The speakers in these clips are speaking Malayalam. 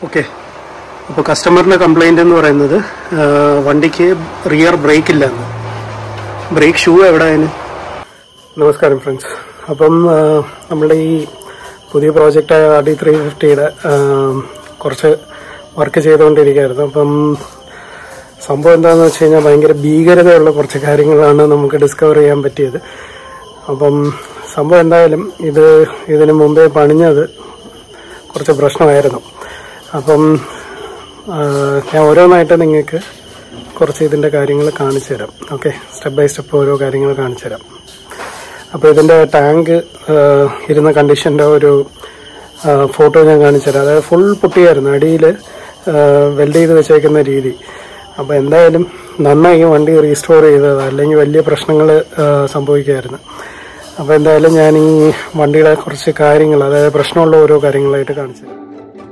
ഓക്കെ അപ്പോൾ കസ്റ്റമറിൻ്റെ കംപ്ലൈൻ്റ് എന്ന് പറയുന്നത് ആ, വണ്ടിക്ക് റിയർ ബ്രേക്ക് ഇല്ല എന്ന് ബ്രേക്ക് ഷൂ എവിടെ അതിന് നമസ്കാരം ഫ്രണ്ട്സ് അപ്പം ആ, നമ്മുടെ ഈ പുതിയ പ്രോജക്റ്റായ ആർ ഡി ത്രീ ഫിഫ്റ്റിയുടെ കുറച്ച് വർക്ക് ചെയ്തുകൊണ്ടിരിക്കുകയായിരുന്നു അപ്പം സംഭവം എന്താണെന്ന് വെച്ച് കഴിഞ്ഞാൽ ഭയങ്കര ഭീകരതയുള്ള കുറച്ച് കാര്യങ്ങളാണ് നമുക്ക് ഡിസ്കവർ ചെയ്യാൻ പറ്റിയത് അപ്പം സംഭവം എന്തായാലും ഇത് ഇതിന് മുമ്പേ പണിഞ്ഞത് കുറച്ച് പ്രശ്നമായിരുന്നു അപ്പം ആ, ഞാൻ ഓരോന്നായിട്ട് നിങ്ങൾക്ക് കുറച്ച് ഇതിൻ്റെ കാര്യങ്ങൾ കാണിച്ചു തരാം ഓക്കെ സ്റ്റെപ്പ് ബൈ സ്റ്റെപ്പ് ഓരോ കാര്യങ്ങൾ കാണിച്ചു തരാം അപ്പോൾ ഇതിൻ്റെ ടാങ്ക് ഇരുന്ന കണ്ടീഷൻ്റെ ഒരു ഫോട്ടോ ഞാൻ കാണിച്ചു തരാം അതായത് ഫുൾ പൊട്ടിയായിരുന്നു അടിയിൽ വെൽഡ് ചെയ്ത് വെച്ചേക്കുന്ന രീതി അപ്പോൾ എന്തായാലും നന്നായി വണ്ടി റീസ്റ്റോർ ചെയ്തത് അല്ലെങ്കിൽ വലിയ പ്രശ്നങ്ങൾ സംഭവിക്കുമായിരുന്നു അപ്പോൾ എന്തായാലും ഞാൻ ഈ വണ്ടിയുടെ കുറച്ച് കാര്യങ്ങൾ അതായത് പ്രശ്നമുള്ള ഓരോ കാര്യങ്ങളായിട്ട് കാണിച്ചു തരാം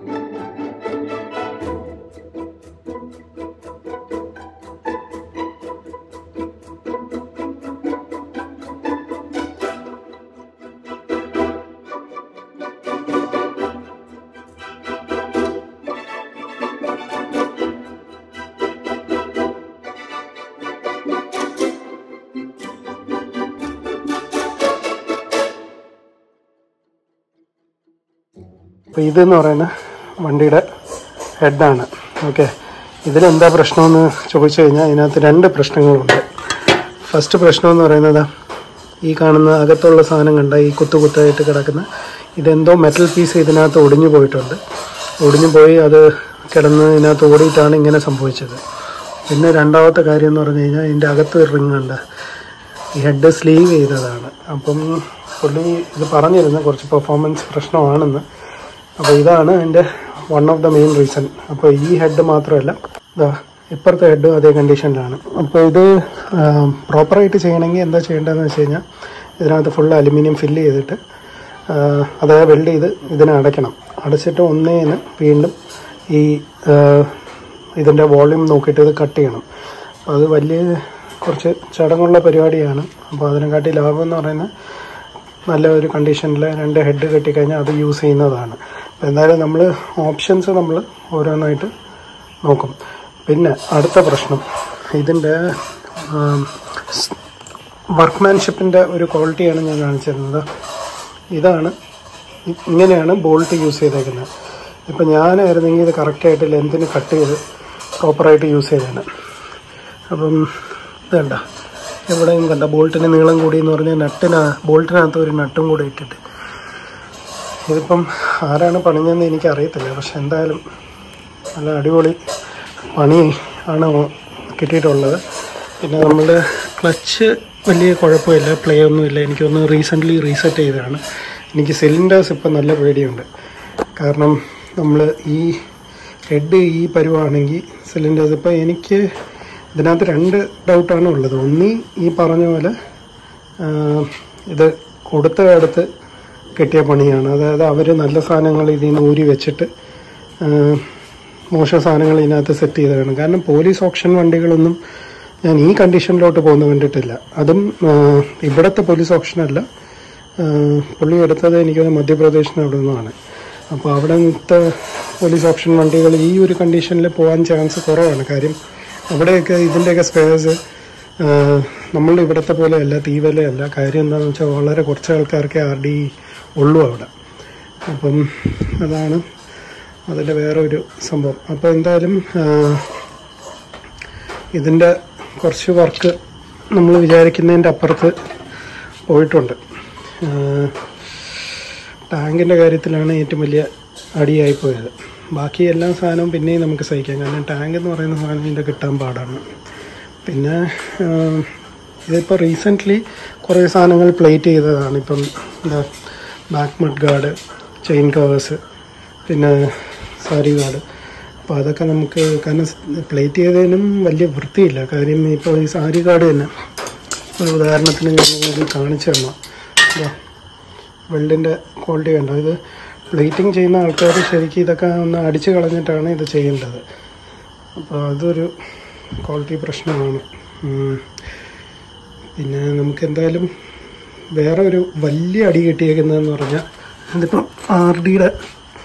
അപ്പോൾ ഇതെന്ന് പറയുന്ന വണ്ടിയുടെ ഹെഡാണ് ഓക്കെ ഇതിലെന്താ പ്രശ്നമെന്ന് ചോദിച്ചു കഴിഞ്ഞാൽ ഇതിനകത്ത് രണ്ട് പ്രശ്നങ്ങളുണ്ട് ഫസ്റ്റ് പ്രശ്നം എന്ന് പറയുന്നത് ഈ കാണുന്ന അകത്തുള്ള സാധനം കണ്ട ഈ കുത്തു കുത്തായിട്ട് കിടക്കുന്ന ഇതെന്തോ മെറ്റൽ പീസ് ഇതിനകത്ത് ഒടിഞ്ഞു പോയിട്ടുണ്ട് ഒടിഞ്ഞു പോയി അത് കിടന്ന് ഇതിനകത്ത് ഓടിയിട്ടാണ് ഇങ്ങനെ സംഭവിച്ചത് പിന്നെ രണ്ടാമത്തെ കാര്യം എന്ന് പറഞ്ഞു കഴിഞ്ഞാൽ ഇതിൻ്റെ അകത്ത് ഒരു റിങ് ഉണ്ട് ഈ ഹെഡ് സ്ലീവ് ചെയ്തതാണ് അപ്പം പുള്ളി ഇത് പറഞ്ഞിരുന്നു കുറച്ച് പെർഫോമൻസ് പ്രശ്നമാണെന്ന് അപ്പോൾ ഇതാണ് എൻ്റെ one of the main reason അപ്പോൾ ഈ ഹെഡ് മാത്രമല്ല ഇതാ ഇപ്പുറത്തെ ഹെഡും അതേ കണ്ടീഷനിലാണ് അപ്പോൾ ഇത് പ്രോപ്പറായിട്ട് ചെയ്യണമെങ്കിൽ എന്താ ചെയ്യേണ്ടതെന്ന് വെച്ച് കഴിഞ്ഞാൽ ഇതിനകത്ത് ഫുൾ അലുമിനിയം ഫില്ല് ചെയ്തിട്ട് ആ, അതായത് വെൽഡ് ചെയ്ത് ഇതിനെ അടയ്ക്കണം അടച്ചിട്ട് ഒന്നേന്ന് വീണ്ടും ഈ ആ, ഇതിൻ്റെ വോളിയം നോക്കിയിട്ട് ഇത് കട്ട് ചെയ്യണം അപ്പോൾ അത് വലിയ കുറച്ച് ചടങ്ങുള്ള പരിപാടിയാണ് അപ്പോൾ അതിനെക്കാട്ടി ലാഭം എന്ന് പറയുന്നത് നല്ല ഒരു കണ്ടീഷനിൽ രണ്ട് ഹെഡ് കെട്ടിക്കഴിഞ്ഞാൽ അത് യൂസ് ചെയ്യുന്നതാണ് അപ്പോൾ എന്തായാലും നമ്മൾ ഓപ്ഷൻസ് നമ്മൾ ഓരോന്നായിട്ട് നോക്കും പിന്നെ അടുത്ത പ്രശ്നം ഇതിൻ്റെ വർക്ക്മാൻഷിപ്പിൻ്റെ ഒരു ക്വാളിറ്റിയാണ് ഞാൻ കാണിച്ചിരുന്നത് ഇതാണ് ഇ- ഇങ്ങനെയാണ് ബോൾട്ട് യൂസ് ചെയ്തേക്കുന്നത് ഇപ്പം ഞാനായിരുന്നെങ്കിൽ ഇത് കറക്റ്റായിട്ട് ലെന്തിന് കട്ട് ചെയ്ത് പ്രോപ്പറായിട്ട് യൂസ് ചെയ്തേനെ അപ്പം ഇത് കണ്ട എവിടെയും കണ്ട ബോൾട്ടിന് നീളം കൂടി എന്ന് പറഞ്ഞാൽ നട്ടിന ബോൾട്ടിനകത്ത് ഒരു നട്ടും കൂടെ ഇട്ടിട്ട് ഇതിപ്പം ആരാണ് പണിഞ്ഞതെന്ന് എനിക്കറിയത്തില്ല പക്ഷെ എന്തായാലും നല്ല അടിപൊളി പണി ആണ് കിട്ടിയിട്ടുള്ളത് പിന്നെ നമ്മളുടെ ക്ലച്ച് വലിയ കുഴപ്പമില്ല പ്ലേ ഒന്നുമില്ല എനിക്കൊന്ന് റീസെൻ്റ്ലി റീസെറ്റ് ചെയ്തതാണ് എനിക്ക് സിലിണ്ടേഴ്സ് ഇപ്പം നല്ല പേടിയുണ്ട് കാരണം നമ്മൾ ഈ ഹെഡ് ഈ പരുവാണെങ്കിൽ സിലിണ്ടേഴ്സ് ഇപ്പോൾ എനിക്ക് ഇതിനകത്ത് രണ്ട് ഡൗട്ടാണ് ഉള്ളത് ഒന്നി ഈ പറഞ്ഞ പോലെ ആ, ഇത് കൊടുത്ത അടുത്ത് കെട്ടിയ പണിയാണ് അതായത് അവർ നല്ല സാധനങ്ങൾ ഇതിൽ നിന്ന് ഊരി വെച്ചിട്ട് ആ, മോശം സാധനങ്ങൾ ഇതിനകത്ത് സെറ്റ് ചെയ്തതാണ് കാരണം പോലീസ് ഓപ്ഷൻ വണ്ടികളൊന്നും ഞാൻ ഈ കണ്ടീഷനിലോട്ട് പോകുന്ന കണ്ടിട്ടില്ല അതും ആ, ഇവിടുത്തെ പോലീസ് ഓപ്ഷനല്ല ആ, പുള്ളി എടുത്തത് എനിക്കത് മധ്യപ്രദേശിന് അവിടെ നിന്നാണ് അപ്പോൾ അവിടുത്തെ പോലീസ് ഓപ്ഷൻ വണ്ടികൾ ഈ ഒരു കണ്ടീഷനിൽ പോകാൻ ചാൻസ് കുറവാണ് കാര്യം അവിടെയൊക്കെ ഇതിൻ്റെയൊക്കെ സ്പെയർസ് നമ്മളുടെ ഇവിടുത്തെ പോലെയല്ല തീവലയല്ല കാര്യം എന്താണെന്ന് വെച്ചാൽ വളരെ കുറച്ച് ആൾക്കാർക്ക് ആർ ഡി ഉള്ളൂ അവിടെ അപ്പം അതാണ് അതിൻ്റെ വേറെ ഒരു സംഭവം അപ്പോൾ എന്തായാലും ആ, ഇതിൻ്റെ കുറച്ച് വർക്ക് നമ്മൾ വിചാരിക്കുന്നതിൻ്റെ അപ്പുറത്ത് പോയിട്ടുണ്ട് ടാങ്കിൻ്റെ കാര്യത്തിലാണ് ഏറ്റവും വലിയ അടിയായി പോയത് ബാക്കി എല്ലാ സാധനവും പിന്നെയും നമുക്ക് സഹിക്കാം കാരണം ടാങ്ക് എന്ന് പറയുന്ന സാധനം ഇതിൻ്റെ കിട്ടാൻ പാടാണ് പിന്നെ ആ, ഇതിപ്പോൾ റീസെൻ്റ്ലി കുറേ സാധനങ്ങൾ പ്ലേറ്റ് ചെയ്തതാണ് ഇപ്പം എന്താ back mud guard chain covers പിന്നെ സാരി ഗാർഡ് അപ്പോൾ അതൊക്കെ നമുക്ക് കാരണം പ്ലേറ്റ് ചെയ്തതിനും വലിയ വൃത്തിയില്ല കാര്യം ഇപ്പോൾ ഈ സാരി ഗാർഡ് തന്നെ ഒരു ഉദാഹരണത്തിന് ഞാൻ നിങ്ങൾക്ക് കാണിച്ചു തരണം ഇതാ വെൽഡിൻ്റെ ക്വാളിറ്റി കണ്ടോ ഇത് പ്ലേറ്റിംഗ് ചെയ്യുന്ന ആൾക്കാർ ശരിക്കും ഇതൊക്കെ ഒന്ന് അടിച്ചു കളഞ്ഞിട്ടാണ് ഇത് ചെയ്യേണ്ടത് അപ്പോൾ അതൊരു ക്വാളിറ്റി പ്രശ്നമാണ് ഉം. പിന്നെ നമുക്ക് എന്തായാലും വേറെ ഒരു വലിയ അടി കിട്ടിയേക്കുന്നതെന്ന് പറഞ്ഞാൽ ഇതിപ്പം ആർ ഡിയുടെ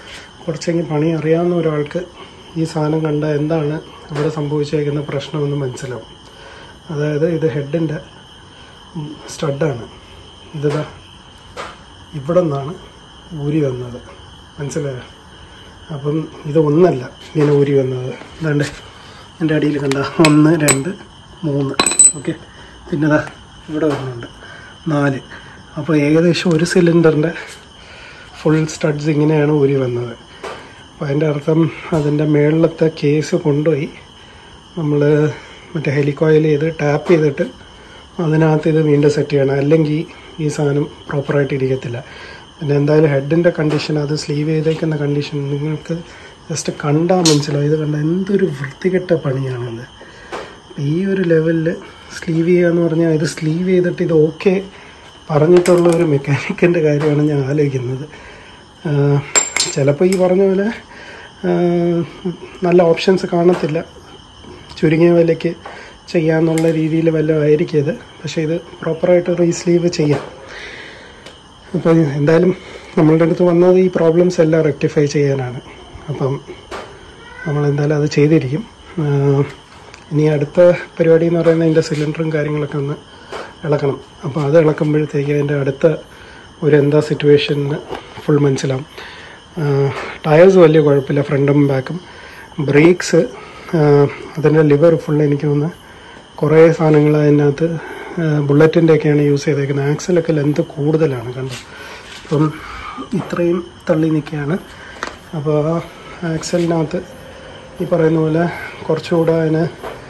കുറച്ചെങ്കിൽ പണി അറിയാവുന്ന ഒരാൾക്ക് ഈ സാധനം കണ്ട എന്താണ് ഇവിടെ സംഭവിച്ചേക്കുന്ന പ്രശ്നമെന്ന് മനസ്സിലാവും അതായത് ഇത് ഹെഡിൻ്റെ സ്റ്റഡാണ് ഇതാ ഇവിടെ നിന്നാണ് ഊരി വന്നത് മനസ്സിലായോ അപ്പം ഇത് ഒന്നല്ല ഇങ്ങനെ ഊരി വന്നത് ഇതാണ്ട് എൻ്റെ അടിയിൽ കണ്ട ഒന്ന് രണ്ട് മൂന്ന് ഓക്കെ പിന്നെ ദാ ഇവിടെ വരുന്നുണ്ട് നാല് അപ്പോൾ ഏകദേശം ഒരു സിലിണ്ടറിൻ്റെ ഫുൾ സ്റ്റഡ്സ് ഇങ്ങനെയാണ് ഊരി വന്നത് അപ്പോൾ അതിൻ്റെ അർത്ഥം അതിൻ്റെ മേളിലത്തെ കേസ് കൊണ്ടുപോയി നമ്മൾ മറ്റേ ഹെലികോയിൽ ചെയ്ത് ടാപ്പ് ചെയ്തിട്ട് അതിനകത്ത് ഇത് വീണ്ടും സെറ്റ് ചെയ്യണം അല്ലെങ്കിൽ ഈ സാധനം പ്രോപ്പറായിട്ട് ഇരിക്കത്തില്ല പിന്നെ എന്തായാലും ഹെഡിൻ്റെ കണ്ടീഷൻ അത് സ്ലീവ് ചെയ്തേക്കുന്ന കണ്ടീഷൻ നിങ്ങൾക്ക് ജസ്റ്റ് കണ്ടാൽ മനസ്സിലാവും ഇത് കണ്ട എന്തൊരു വൃത്തികെട്ട പണിയാണിത് ഈ ഒരു ലെവലിൽ സ്ലീവ് ചെയ്യുക എന്ന് പറഞ്ഞാൽ ഇത് സ്ലീവ് ചെയ്തിട്ട് ഇത് ഓക്കെ പറഞ്ഞിട്ടുള്ള ഒരു മെക്കാനിക്കിൻ്റെ കാര്യമാണ് ഞാൻ ആലോചിക്കുന്നത് ചിലപ്പോൾ ഈ പറഞ്ഞ പോലെ ആ, നല്ല ഓപ്ഷൻസ് കാണത്തില്ല ചുരുങ്ങിയ വിലയ്ക്ക് ചെയ്യാന്നുള്ള രീതിയിൽ വല്ലതും ആയിരിക്കും ഇത് പക്ഷേ ഇത് പ്രോപ്പറായിട്ട് റീസ്ലീവ് ചെയ്യാം അപ്പോൾ എന്തായാലും നമ്മളുടെ അടുത്ത് വന്നത് ഈ പ്രോബ്ലംസ് എല്ലാം റെക്ടിഫൈ ചെയ്യാനാണ് അപ്പം നമ്മൾ എന്തായാലും അത് ചെയ്തിരിക്കും ആഹ് ഇനി അടുത്ത പരിപാടി എന്ന് പറയുന്നത് അതിൻ്റെ സിലിണ്ടറും കാര്യങ്ങളൊക്കെ ഒന്ന് ഇളക്കണം അപ്പോൾ അത് ഇളക്കുമ്പോഴത്തേക്ക് അതിൻ്റെ അടുത്ത ഒരു എന്താ സിറ്റുവേഷന് ഫുൾ മനസ്സിലാവും ടയേഴ്സ് വലിയ കുഴപ്പമില്ല ഫ്രണ്ടും ബാക്കും ബ്രേക്സ് അതിൻ്റെ ലിവർ ഫുൾ എനിക്ക് തോന്നുന്നു കുറേ സാധനങ്ങൾ അതിനകത്ത് ബുള്ളറ്റിൻ്റെ ഒക്കെയാണ് യൂസ് ചെയ്തേക്കുന്നത് ആക്സലൊക്കെ ലെന്ത് കൂടുതലാണ് കണ്ടോ അപ്പം ഇത്രയും തള്ളി നിൽക്കുകയാണ് അപ്പോൾ ആ ആക്സലിനകത്ത് ഈ പറയുന്ന പോലെ കുറച്ചുകൂടെ അതിന്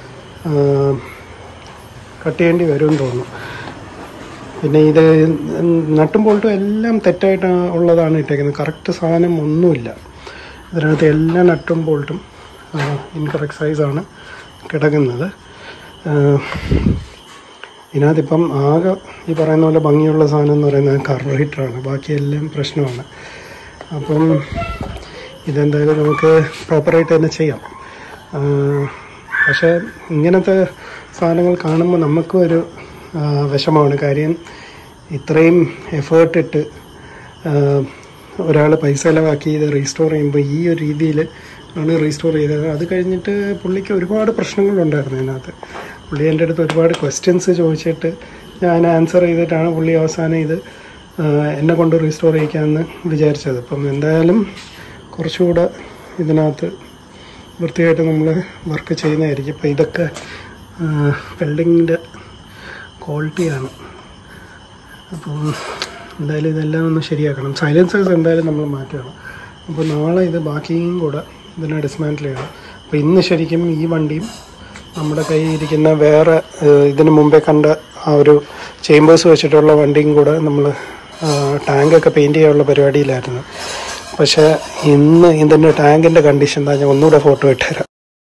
കട്ട് ചെയ്യേണ്ടി വരുമെന്ന് തോന്നുന്നു പിന്നെ ഇത് നട്ടും ബോൾട്ടും എല്ലാം തെറ്റായിട്ട് ഉള്ളതാണ് ഇട്ടേക്കുന്നത് കറക്റ്റ് സാധനം ഒന്നുമില്ല ഇതിനകത്ത് എല്ലാ നട്ടും ബോൾട്ടും ഇൻകറക്റ്റ് സൈസാണ് കിടക്കുന്നത് ഇതിനകത്തിപ്പം ആകെ ഈ പറയുന്ന പോലെ ഭംഗിയുള്ള സാധനം എന്ന് പറയുന്നത് കാർബറേറ്ററാണ് ബാക്കിയെല്ലാം പ്രശ്നമാണ് അപ്പം ഇതെന്തായാലും നമുക്ക് പ്രോപ്പറായിട്ട് തന്നെ ചെയ്യാം ആ, പക്ഷേ ഇങ്ങനത്തെ സാധനങ്ങൾ കാണുമ്പോൾ നമുക്കും ഒരു ആ, വിഷമമാണ് കാര്യം ഇത്രയും എഫേർട്ട് ഇട്ട് ഒരാൾ പൈസ ചിലവാക്കി ഇത് റീസ്റ്റോർ ചെയ്യുമ്പോൾ ഈ ഒരു രീതിയിൽ ആണ് റീസ്റ്റോർ ചെയ്തത് അത് കഴിഞ്ഞിട്ട് പുള്ളിക്ക് ഒരുപാട് പ്രശ്നങ്ങളുണ്ടായിരുന്നു അതിനകത്ത് പുള്ളി എൻ്റെ അടുത്ത് ഒരുപാട് ക്വസ്റ്റ്യൻസ് ചോദിച്ചിട്ട് ഞാൻ ആൻസർ ചെയ്തിട്ടാണ് പുള്ളി അവസാനം ഇത് ആ, എന്നെ കൊണ്ട് റീസ്റ്റോർ ചെയ്യിക്കാമെന്ന് വിചാരിച്ചത് അപ്പം എന്തായാലും കുറച്ചുകൂടെ ഇതിനകത്ത് വൃത്തിയായിട്ട് നമ്മൾ വർക്ക് ചെയ്യുന്നതായിരിക്കും ഇപ്പം ഇതൊക്കെ വെൽഡിങ്ങിൻ്റെ ക്വാളിറ്റിയാണ് അപ്പം എന്തായാലും ഇതെല്ലാം ഒന്ന് ശരിയാക്കണം സൈലൻസേഴ്സ് എന്തായാലും നമ്മൾ മാറ്റണം അപ്പോൾ നാളെ ഇത് ബാക്കിയും കൂടെ ഇതിനെ ഡിസ്മാൻറ്റിൽ ചെയ്യണം അപ്പോൾ ഇന്ന് ശരിക്കും ഈ വണ്ടിയും നമ്മുടെ കയ്യിൽ ഇരിക്കുന്ന വേറെ ഏഹ്, ഇതിന് മുമ്പേ കണ്ട ആ ഒരു ചേമ്പേഴ്സ് വെച്ചിട്ടുള്ള വണ്ടിയും കൂടെ നമ്മൾ ടാങ്കൊക്കെ പെയിൻറ്റ് ചെയ്യാനുള്ള പരിപാടിയിലായിരുന്നു പക്ഷേ ഇന്ന് ഇതിൻ്റെ ടാങ്കിൻ്റെ കണ്ടീഷൻ എന്താ ഞാൻ ഒന്നുകൂടെ ഫോട്ടോ ഇട്ടുതരാം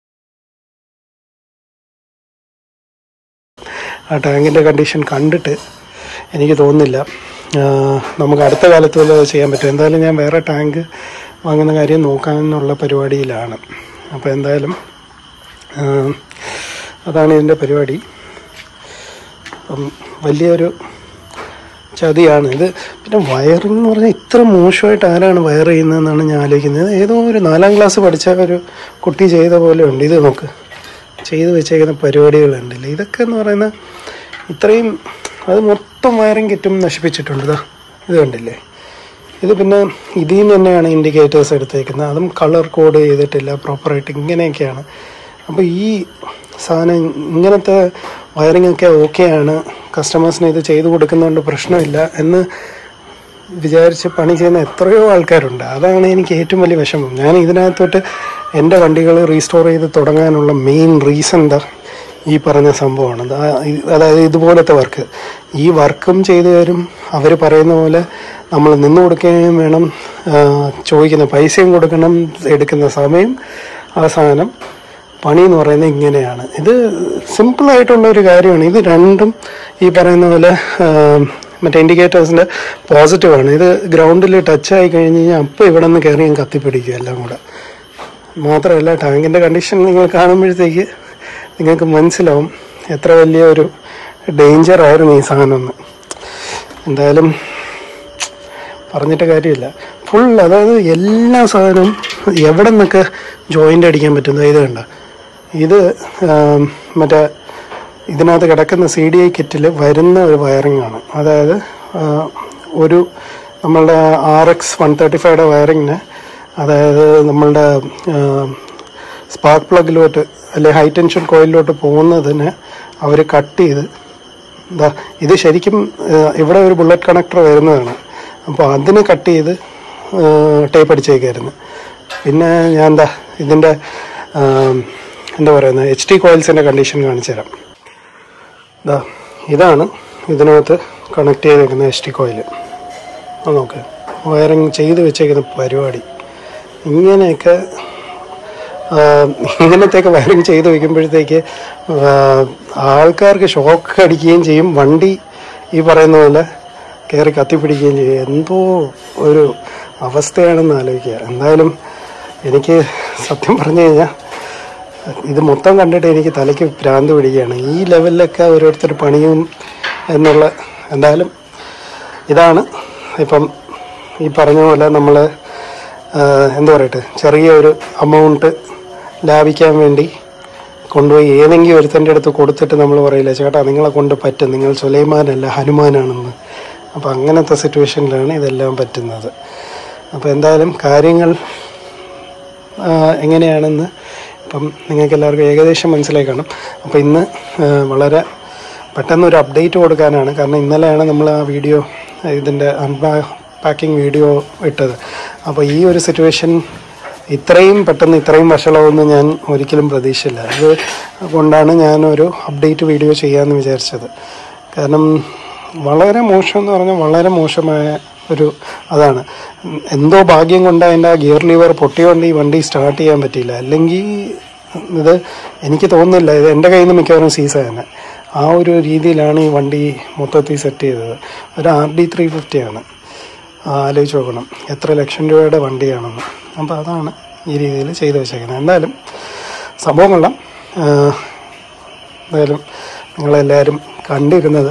ആ ടാങ്കിൻ്റെ കണ്ടീഷൻ കണ്ടിട്ട് എനിക്ക് തോന്നുന്നില്ല ആ, നമുക്ക് അടുത്ത കാലത്ത് വല്ലതും അത് ചെയ്യാൻ പറ്റും എന്തായാലും ഞാൻ വേറെ ടാങ്ക് വാങ്ങുന്ന കാര്യം നോക്കാനുള്ള പരിപാടിയിലാണ് അപ്പോൾ എന്തായാലും ആ, അതാണ് ഇതിൻ്റെ പരിപാടി അപ്പം വലിയൊരു ചതിയാണ് ഇത് പിന്നെ വയറിംഗ് എന്ന് പറഞ്ഞാൽ ഇത്ര മോശമായിട്ട് ആരാണ് വയർ ചെയ്യുന്നതെന്നാണ് ഞാൻ ആലോചിക്കുന്നത് ഏതോ ഒരു നാലാം ക്ലാസ് പഠിച്ച ഒരു കുട്ടി ചെയ്ത പോലെ ഉണ്ട് ഇത് നോക്ക് ചെയ്തു വെച്ചേക്കുന്ന പരിപാടികളുണ്ടല്ലേ ഇതൊക്കെ എന്ന് പറയുന്ന ഇത്രയും അത് മൊത്തം വയറിംഗ് കിറ്റും നശിപ്പിച്ചിട്ടുണ്ട് ഇതാ ഇത് കണ്ടില്ലേ ഇത് പിന്നെ ഇതിൽ നിന്ന് തന്നെയാണ് ഇൻഡിക്കേറ്റേഴ്സ് എടുത്തേക്കുന്നത് അതും കളർ കോഡ് ചെയ്തിട്ടില്ല പ്രോപ്പറായിട്ട് ഇങ്ങനെയൊക്കെയാണ് അപ്പോൾ ഈ സാധനം ഇങ്ങനത്തെ വയറിംഗ് ഒക്കെ ഓക്കെയാണ് കസ്റ്റമേഴ്സിന് ഇത് ചെയ്തു കൊടുക്കുന്നതുകൊണ്ട് പ്രശ്നമില്ല എന്ന് വിചാരിച്ച് പണി ചെയ്യുന്ന എത്രയോ ആൾക്കാരുണ്ട് അതാണ് എനിക്ക് ഏറ്റവും വലിയ വിഷമം ഞാൻ ഇതിനകത്തോട്ട് എൻ്റെ വണ്ടികൾ റീസ്റ്റോർ ചെയ്ത് തുടങ്ങാനുള്ള മെയിൻ റീസൺ എന്താ ഈ പറഞ്ഞ സംഭവമാണ് ദാ ഇ- അതായത് ഇതുപോലത്തെ വർക്ക് ഈ വർക്കും ചെയ്തു തരും അവർ പറയുന്ന പോലെ നമ്മൾ നിന്ന് കൊടുക്കുകയും വേണം ആ, ചോദിക്കുന്ന പൈസയും കൊടുക്കണം എടുക്കുന്ന സമയം അവസാനം പണി എന്ന് പറയുന്നത് ഇങ്ങനെയാണ് ഇത് സിമ്പിളായിട്ടുള്ള ഒരു കാര്യമാണ് ഇത് രണ്ടും ഈ പറയുന്ന പോലെ ആ, മറ്റേ ഇൻഡിക്കേറ്റേഴ്സിൻ്റെ പോസിറ്റീവാണ് ഇത് ഗ്രൗണ്ടിൽ ടച്ച് ആയി കഴിഞ്ഞ് കഴിഞ്ഞാൽ അപ്പോൾ ഇവിടെ നിന്ന് കയറി ഞാൻ കത്തിപ്പിടിക്കും എല്ലാം കൂടെ മാത്രമല്ല ടാങ്കിൻ്റെ കണ്ടീഷൻ നിങ്ങൾ കാണുമ്പോഴത്തേക്ക് നിങ്ങൾക്ക് മനസ്സിലാവും എത്ര വലിയ ഒരു ഡേഞ്ചർ ആയിരുന്നു ഈ സാധനം എന്ന് എന്തായാലും പറഞ്ഞിട്ട് കാര്യമില്ല ഫുൾ അതായത് എല്ലാ സാധനവും എവിടെ നിന്നൊക്കെ ജോയിൻ്റ് അടിക്കാൻ പറ്റുന്നത് ഇത് കണ്ട ഇത് ആം, മറ്റേ ഇതിനകത്ത് കിടക്കുന്ന സി ഡി ഐ കിറ്റിൽ വരുന്ന ഒരു വയറിംഗ് ആണ് അതായത് ആ, ഒരു നമ്മളുടെ ആർ എക്സ് വൺ തേർട്ടി ഫൈവയുടെ വയറിങ്ങിന് അതായത് നമ്മളുടെ സ്പാർക്ക് പ്ലഗിലോട്ട് അല്ലെ ഹൈ ടെൻഷൻ കോയിലിലോട്ട് പോകുന്നതിന് അവർ കട്ട് ചെയ്ത് എന്താ ഇത് ശരിക്കും ആ, ഇവിടെ ഒരു ബുള്ളറ്റ് കണക്ടർ വരുന്നതാണ് അപ്പോൾ അതിന് കട്ട് ചെയ്ത് ടേപ്പ് അടിച്ചേക്കായിരുന്നു പിന്നെ ഞാൻ എന്താ ഇതിൻ്റെ ആ, എന്താ പറയുന്നത് എച്ച് ടി കോയിൽസിൻ്റെ കണ്ടീഷൻ കാണിച്ചു തരാം ഇതാ ഇതാണ് ഇതിനകത്ത് കണക്ട് ചെയ്തേക്കുന്ന എച്ച് ടി കോയിൽ അത് നോക്ക് വയറിങ് ചെയ്ത് വെച്ചേക്കുന്ന പരിപാടി ഇങ്ങനെയൊക്കെ ആ, ഇങ്ങനത്തെയൊക്കെ വയറിങ് ചെയ്ത് വെക്കുമ്പോഴത്തേക്ക് ആ, ആൾക്കാർക്ക് ഷോക്ക് അടിക്കുകയും ചെയ്യും വണ്ടി ഈ പറയുന്ന പോലെ കയറി കത്തിപ്പിടിക്കുകയും ചെയ്യും എന്തോ ഒരു അവസ്ഥയാണെന്ന് ആലോചിക്കുക എന്തായാലും എനിക്ക് സത്യം പറഞ്ഞു കഴിഞ്ഞാൽ ഇത് മൊത്തം കണ്ടിട്ട് എനിക്ക് തലയ്ക്ക് ഭ്രാന്ത് പിടിക്കുകയാണ് ഈ ലെവലിലൊക്കെ ഓരോരുത്തർ പണിയും എന്നുള്ള എന്തായാലും ഇതാണ് ഇപ്പം ഈ പറഞ്ഞ പോലെ നമ്മൾ എന്താ പറയട്ടെ ചെറിയ ഒരു എമൗണ്ട് ലാഭിക്കാൻ വേണ്ടി കൊണ്ടുപോയി ഏതെങ്കിലും ഒരുത്തൻ്റെ അടുത്ത് കൊടുത്തിട്ട് നമ്മൾ പറയില്ല ചേട്ടാ നിങ്ങളെ കൊണ്ട് പറ്റും നിങ്ങൾ സുലൈമാനല്ല ഹനുമാനാണെന്ന് അപ്പോൾ അങ്ങനത്തെ സിറ്റുവേഷനിലാണ് ഇതെല്ലാം പറ്റുന്നത് അപ്പോൾ എന്തായാലും കാര്യങ്ങൾ ആ, എങ്ങനെയാണെന്ന് ഇപ്പം നിങ്ങൾക്ക് എല്ലാവർക്കും ഏകദേശം മനസ്സിലായി കാണും അപ്പോൾ ഇന്ന് ആ, വളരെ പെട്ടെന്ന് ഒരു അപ്ഡേറ്റ് കൊടുക്കാനാണ് കാരണം ഇന്നലെയാണ് നമ്മൾ ആ വീഡിയോ ഇതിൻ്റെ അൺപാക്കിംഗ് വീഡിയോ ഇട്ടത് അപ്പോൾ ഈ ഒരു സിറ്റുവേഷൻ ഇത്രയും പെട്ടെന്ന് ഇത്രയും വഷളാവുമെന്ന് ഞാൻ ഒരിക്കലും പ്രതീക്ഷയില്ല അത് കൊണ്ടാണ് ഞാനൊരു അപ്ഡേറ്റ് വീഡിയോ ചെയ്യാമെന്ന് വിചാരിച്ചത് കാരണം വളരെ മോശം എന്ന് പറഞ്ഞാൽ വളരെ മോശമായ ഒരു അതാണ് എന്തോ ഭാഗ്യം കൊണ്ട് അതിൻ്റെ ആ ഗിയർ ലിവർ പൊട്ടിയോണ്ട് ഈ വണ്ടി സ്റ്റാർട്ട് ചെയ്യാൻ പറ്റിയില്ല അല്ലെങ്കിൽ ഇത് എനിക്ക് തോന്നുന്നില്ല ഇത് എൻ്റെ കയ്യിൽ നിന്ന് മിക്കവാറും സീസ തന്നെ ആ ഒരു രീതിയിലാണ് ഈ വണ്ടി മൊത്തത്തിൽ സെറ്റ് ചെയ്തത് ഒരു ആർ ഡി ത്രീ ഫിഫ്റ്റിയാണ് ആലോചിച്ച് നോക്കണം എത്ര ലക്ഷം രൂപയുടെ വണ്ടിയാണെന്ന് അപ്പോൾ അതാണ് ഈ രീതിയിൽ ചെയ്തു വെച്ചേക്കുന്നത് എന്തായാലും സംഭവം കൊള്ളാം ആഹ് എന്തായാലും നിങ്ങളെല്ലാവരും കണ്ടിരുന്നത്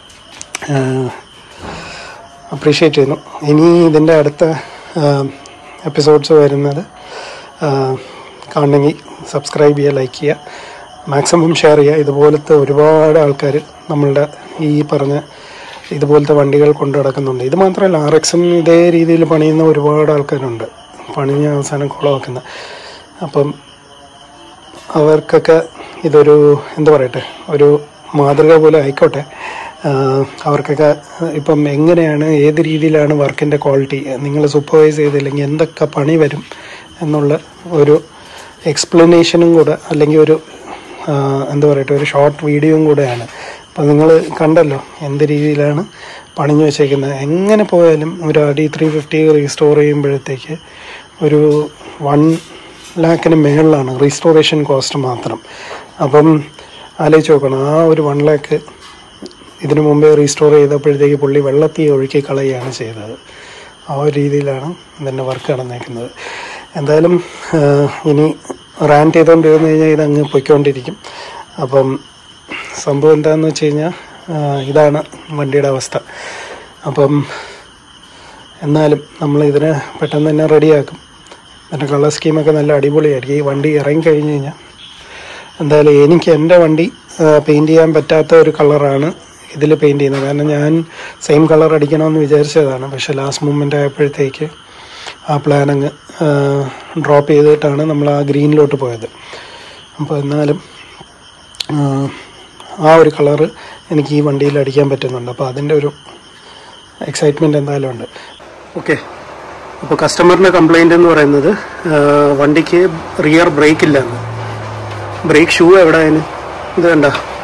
അപ്രീഷിയേറ്റ് ചെയ്യുന്നു ഇനി ഇതിൻ്റെ അടുത്ത എപ്പിസോഡ്സ് വരുന്നത് ആഹ് കാണണമെങ്കിൽ സബ്സ്ക്രൈബ് ചെയ്യുക ലൈക്ക് ചെയ്യുക മാക്സിമം ഷെയർ ചെയ്യുക ഇതുപോലത്തെ ഒരുപാട് ആൾക്കാർ നമ്മളുടെ ഈ പറഞ്ഞ ഇതുപോലത്തെ വണ്ടികൾ കൊണ്ടു നടക്കുന്നുണ്ട് ഇത് മാത്രമല്ല ആർ എക്സും ഇതേ രീതിയിൽ പണിയുന്ന ഒരുപാട് ആൾക്കാരുണ്ട് പണിഞ്ഞ അവസാനം കുളമാക്കുന്ന അപ്പം അവർക്കൊക്കെ ഇതൊരു എന്താ പറയട്ടെ ഒരു മാതൃക പോലെ ആയിക്കോട്ടെ ആഹ് അവർക്കൊക്കെ ഇപ്പം എങ്ങനെയാണ് ഏത് രീതിയിലാണ് വർക്കിൻ്റെ ക്വാളിറ്റി നിങ്ങൾ സൂപ്പർവൈസ് ചെയ്തില്ലെങ്കിൽ എന്തൊക്കെ പണി വരും എന്നുള്ള ഒരു എക്സ്പ്ലനേഷനും കൂടെ അല്ലെങ്കിൽ ഒരു ആഹ് എന്താ പറയട്ടെ ഒരു ഷോർട്ട് വീഡിയോയും കൂടെയാണ് അപ്പം നിങ്ങൾ കണ്ടല്ലോ എന്ത് രീതിയിലാണ് പണിഞ്ഞു വെച്ചേക്കുന്നത് എങ്ങനെ പോയാലും ഒരു അടി ത്രീ ഫിഫ്റ്റി റീസ്റ്റോർ ചെയ്യുമ്പോഴത്തേക്ക് ഒരു വൺ ലാക്കിന് മേളിലാണ് റീസ്റ്റോറേഷൻ കോസ്റ്റ് മാത്രം അപ്പം ആലോചിച്ച് നോക്കണം ആ ഒരു വൺ ലാക്ക് ഇതിനു മുമ്പേ റീസ്റ്റോർ ചെയ്തപ്പോഴത്തേക്ക് പുള്ളി വെള്ളത്തിൽ ഒഴുക്കി കളയുകയാണ് ചെയ്തത് ആ ഒരു രീതിയിലാണ് ഇതിൻ്റെ വർക്ക് നടന്നേക്കുന്നത് എന്തായാലും ആ, ഇനി റാൻഡ് ചെയ്തുകൊണ്ടിരുന്ന് കഴിഞ്ഞാൽ ഇത് അങ്ങ് പൊയ്ക്കൊണ്ടിരിക്കും അപ്പം സംഭവം എന്താണെന്ന് വെച്ച് കഴിഞ്ഞാൽ ആ, ഇതാണ് വണ്ടിയുടെ അവസ്ഥ അപ്പം എന്നാലും നമ്മൾ ഇതിനെ പെട്ടെന്ന് തന്നെ റെഡിയാക്കും അതിൻ്റെ കളർ സ്കീമൊക്കെ നല്ല അടിപൊളിയായിരിക്കും ഈ വണ്ടി ഇറങ്ങി കഴിഞ്ഞ് കഴിഞ്ഞാൽ എന്തായാലും എനിക്ക് എൻ്റെ വണ്ടി പെയിൻറ് ചെയ്യാൻ പറ്റാത്ത ഒരു കളറാണ് ഇതിൽ പെയിൻറ് ചെയ്യുന്നത് കാരണം ഞാൻ സെയിം കളർ അടിക്കണമെന്ന് വിചാരിച്ചതാണ് പക്ഷേ ലാസ്റ്റ് മൂമെൻ്റ് ആയപ്പോഴത്തേക്ക് ആ പ്ലാൻ അങ്ങ് ഡ്രോപ്പ് ചെയ്തിട്ടാണ് നമ്മൾ ആ ഗ്രീനിലോട്ട് പോയത് അപ്പോൾ എന്നാലും ആ, ആ ഒരു കളറ് എനിക്ക് ഈ വണ്ടിയിൽ അടിക്കാൻ പറ്റുന്നുണ്ട് അപ്പോൾ അതിൻ്റെ ഒരു എക്സൈറ്റ്മെൻറ്റ് എന്തായാലും ഉണ്ട് ഓക്കെ അപ്പോൾ കസ്റ്റമറിൻ്റെ കംപ്ലൈൻറ്റ് എന്ന് പറയുന്നത് ആ, വണ്ടിക്ക് റിയർ ബ്രേക്ക് ഇല്ലെന്ന് ബ്രേക്ക് ഷൂ എവിടെ അതിന് ഇത് കണ്ട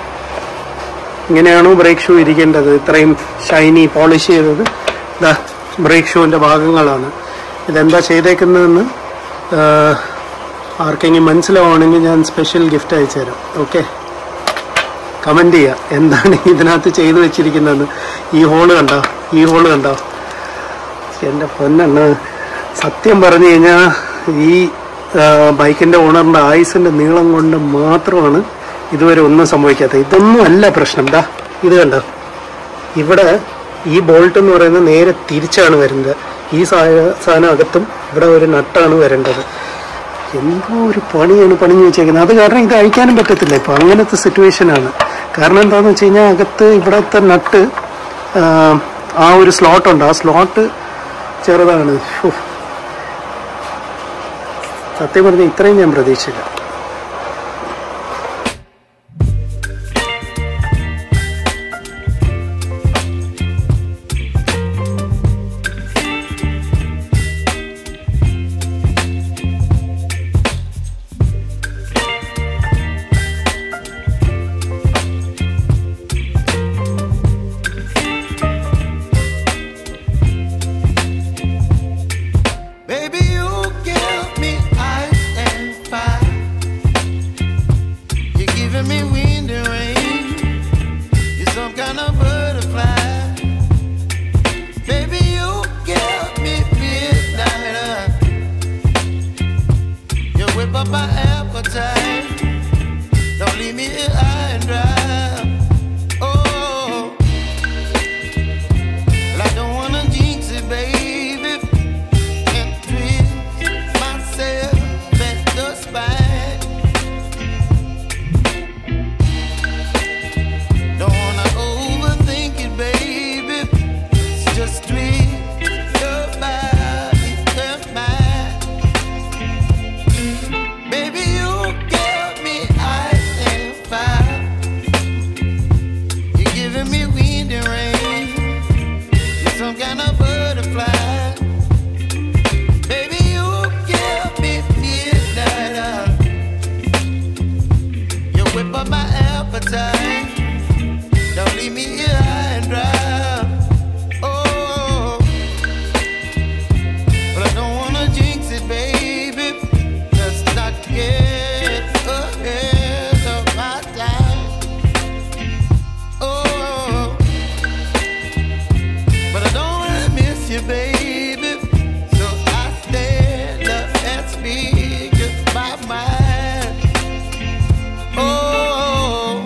ഇങ്ങനെയാണോ ബ്രേക്ക് ഷൂ ഇരിക്കേണ്ടത് ഇത്രയും ഷൈനി പോളിഷ് ചെയ്തത് ഇതാ ബ്രേക്ക് ഷൂവിൻ്റെ ഭാഗങ്ങളാണ് ഇതെന്താ ചെയ്തേക്കുന്നതെന്ന് ആ, ആർക്കെങ്കിലും മനസ്സിലാവുകയാണെങ്കിൽ ഞാൻ സ്പെഷ്യൽ ഗിഫ്റ്റ് അയച്ചു തരാം ഓക്കെ കമൻറ്റ് ചെയ്യുക എന്താണ് ഇതിനകത്ത് ചെയ്തു വെച്ചിരിക്കുന്നതെന്ന് ഈ ഹോള് കണ്ടോ ഈ ഹോള് കണ്ടോ എൻ്റെ പൊന്നെണ്ണ സത്യം പറഞ്ഞു കഴിഞ്ഞാൽ ഈ ബൈക്കിൻ്റെ ഓണറിൻ്റെ ആയുസിൻ്റെ നീളം കൊണ്ട് മാത്രമാണ് ഇതുവരെ ഒന്നും സംഭവിക്കാത്തത് ഇതൊന്നും അല്ല പ്രശ്നം ദാ ഇത് കണ്ടോ ഇവിടെ ഈ ബോൾട്ട് എന്ന് പറയുന്നത് നേരെ തിരിച്ചാണ് വരുന്നത് ഈ സാ- സാധനം അകത്തും ഇവിടെ ഒരു നട്ടാണ് വരേണ്ടത് എന്തോ ഒരു പണിയാണ് പണിഞ്ഞു വെച്ചേക്കുന്നത് അത് കാരണം ഇത് അഴിക്കാനും പറ്റത്തില്ല ഇപ്പൊ അങ്ങനത്തെ സിറ്റുവേഷനാണ് കാരണം എന്താണെന്ന് വെച്ച് കഴിഞ്ഞാൽ അകത്ത് ഇവിടത്തെ നട്ട് ആ ഒരു സ്ലോട്ട് ഉണ്ട് ആ സ്ലോട്ട് ചെറുതാണ് ഹോ. സത്യം പറഞ്ഞാൽ ഇത്രയും ഞാൻ പ്രതീക്ഷിച്ചില്ല Baby, you give me ice and fire. You're giving me wind and rain. You're some kind of butterfly. Baby, you give me midnight. You whip up my appetite. Don't leave me here high and dry. Oh, well, I don't wanna jinx it, baby and twist myself at the spine. Don't wanna overthink it, baby. It's just twist your body and mine. Baby, you give me ice and fire. You're giving me wind and rain. You're some kind of butterfly. Baby, you give me midnight oil. You whip up my appetite. Don't leave me here high and dry. Oh, but I don't wanna jinx it, baby. Let's not get ahead of my time. Oh. But I don't wanna miss you, baby. So I stand up and speak my mind. Oh.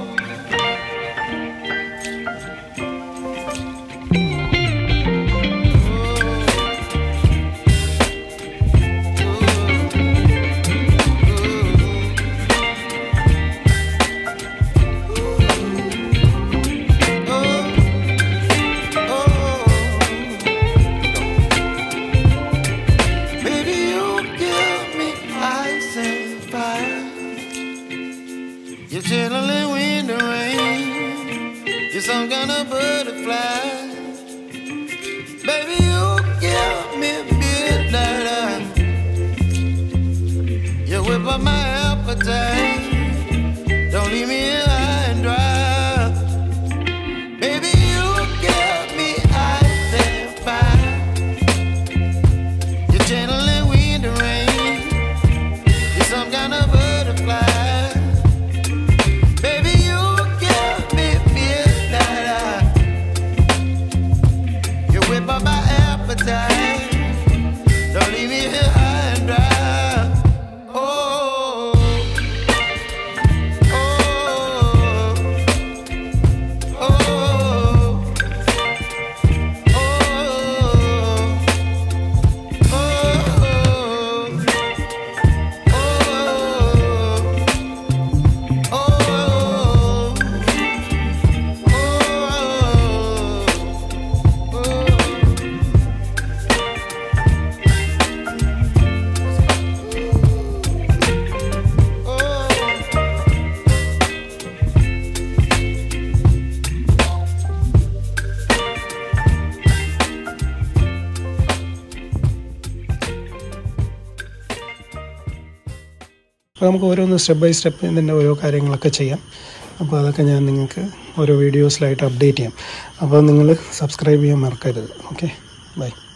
Baby, you give me ice and fire. You're chilling wind and rain. You're some kind of butterfly. Baby, you give me midnight oil. You whip up my appetite. Don't leave me here high and dry. Baby, you give me ice and fire. You're channeling wind and rain. You're some kind of butterfly. Baby, you give me midnight oil. You whip up my appetite. Don't leave me here high and dry. Oh, oh, oh, oh. അപ്പോൾ നമുക്ക് ഓരോന്ന് സ്റ്റെപ്പ് ബൈ സ്റ്റെപ്പ് ഇതിൻ്റെ ഓരോ കാര്യങ്ങളൊക്കെ ചെയ്യാം അപ്പോൾ അതൊക്കെ ഞാൻ നിങ്ങൾക്ക് ഓരോ വീഡിയോസിലായിട്ട് അപ്ഡേറ്റ് ചെയ്യാം അപ്പോൾ നിങ്ങൾ സബ്സ്ക്രൈബ് ചെയ്യാൻ മറക്കരുത് ഓക്കെ ബൈ